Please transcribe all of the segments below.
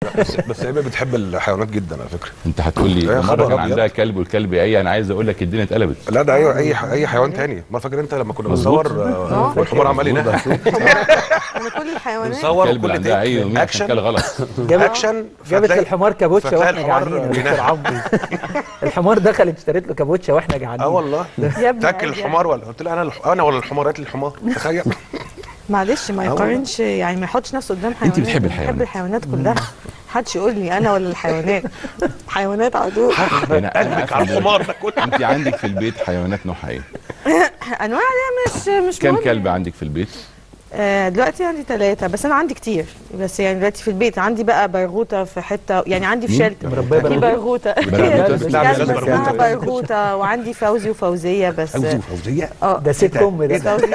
بس بس هي بتحب الحيوانات جدا على فكره انت هتقول لي يا مره خبر كان أبيض. عندها كلب والكلب ايه انا عايز اقول لك الدنيا اتقلبت لا ده اي اي اي حيوان تاني ما فاكر انت لما كنا بنصور آه، والحمار عمال ينهى انا كل الحيوانات بنصور الكلب اللي كل عندها عين ومين اكشن كان غلط جابت اكشن جابت فتلاقي- للحمار كابوتشا فتلاقي واحنا الحمار جعانين يا بينهى. دكتور عمرو الحمار دخل اشتريت له كابوتشا واحنا جعانين اه والله يا ابني تاكل عادي الحمار ولا قلت لها انا الح- انا ولا الحمار هات لي الحمار تخيل معلش ما آه والله. يقارنش يعني ما يحطش نفسه قدام حيوانات بتحبي أنا الحيوانات. بحب الحيوانات كلها محدش يقول لي انا ولا الحيوانات حيوانات على طول يعني أنا قلبك على أفهم الحمار ده كله انت عندك في البيت حيوانات نوعها ايه؟ انواع دي مش مش كم مهم. كلب عندك في البيت؟ آه دلوقتي عندي ثلاثة بس أنا عندي كتير بس يعني دلوقتي في البيت عندي بقى برغوتة في حتة يعني عندي في شلتر مربية في برغوتة برغوتة؟ كلب نعم، لازم اسمها برغوتة. برغوتة وعندي فوزي وفوزية بس فوزي وفوزيه اه ده سيت كوم ده فوزي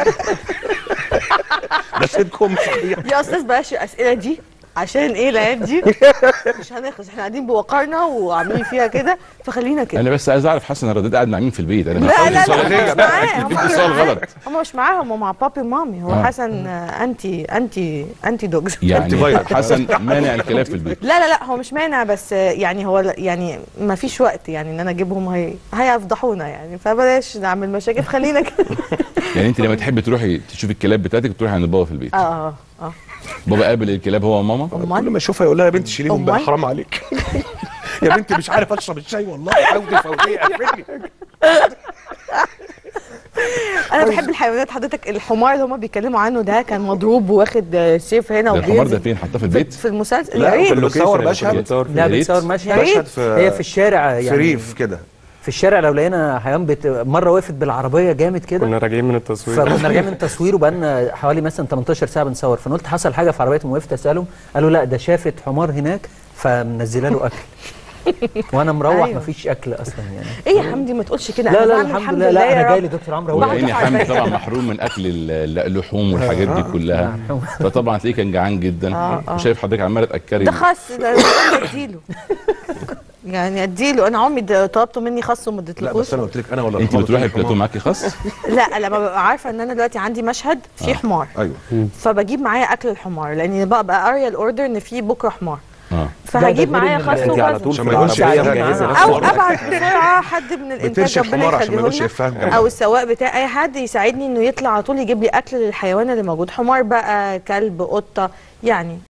ده سيتكم صحيح يا أستاذ بلاش الأسئلة دي عشان ايه العيال دي مش هنخلص احنا قاعدين بوقارنا وعاملين فيها كده فخلينا كده انا بس عايز اعرف حسن الرداد قاعد مع مين في البيت انا لا لا لا السؤال هم ده. مش معاه أكيد هم في مش سؤال معاه. غلط هم مش معاهم هم مع بابي ومامي هو آه. حسن آه، انتي انتي انتي دوجز يعني فايروس. حسن مانع الكلاب في البيت لا لا لا هو مش مانع بس يعني هو لا- يعني ما فيش وقت يعني ان انا اجيبهم هي هيفضحونا يعني فبلاش نعمل مشاكل خلينا كده يعني انت لما تحبي تروحي تشوفي الكلاب بتاعتك تروحي عند بابا في البيت اه اه اه بابا قابل الكلاب هو وماما كل امال ما اشوفها يقول لها يا بنتي شيليهم بقى أمال؟ حرام عليك يا بنتي مش عارف اشرب الشاي والله فوزي فوزيه قفلني انا بحب الحيوانات حضرتك الحمار اللي هم بيتكلموا عنه ده كان مضروب واخد آه، سيف هنا ده الحمار ده وبينزل فين حطاه في في, البيت في المسلسل لا، يا ريت في بنصور مشهد بتصور لا يا ريت. بتصور مشهد يا ريت. مشهد في هي في الشارع في يعني ريف كده في الشارع لو لقينا حيوان بت... مره وقفت بالعربيه جامد كده كنا راجعين من التصوير فكنا راجعين من التصوير وبقالنا حوالي مثلا 18 ساعه بنصور فانا قلت حصل حاجه في عربيتهم وقفت اسالهم قالوا لا ده شافت حمار هناك فمنزله له اكل وانا مروح أيوة. مفيش اكل اصلا يعني ايه يا حمدي ما تقولش كده لا أنا لا بعمل الحمد لله لا يا انا جاي رب. لدكتور عمرو بعد اقول وعيني حرب. حامد طبعا محروم من اكل ال- اللحوم والحاجات دي كلها فطبعا تلاقيه كان جعان جدا آه، آه. وشايف حضرتك عماله تاكلي ده خس ده أنا اديله يعني اديله انا عمري ده طلبته مني خس وما لا اديتلكوش بس انا قلت لك انا ولا انت الحمار بتروحي قلت لك البلاتو الحمار. معاكي خاص لا لما ببقى عارفه ان انا دلوقتي عندي مشهد فيه حمار ايوه فبجيب معايا اكل الحمار لاني ببقى قاريه الاوردر ان في بكره حمار اه فهجيب ده غير معايا إن خس ال- انت على وكذا طول عشان في ما يقولش العربية إيه مجهزة ده. نفسك. او ابعت بسرعه حد من الانتاج بترشي ربنا الحمار عشان ما يخليه يقولش لنا يفهم جنبه. او السواق بتاع اي حد يساعدني انه يطلع على طول يجيب لي اكل للحيوان اللي موجود حمار بقى كلب قطه يعني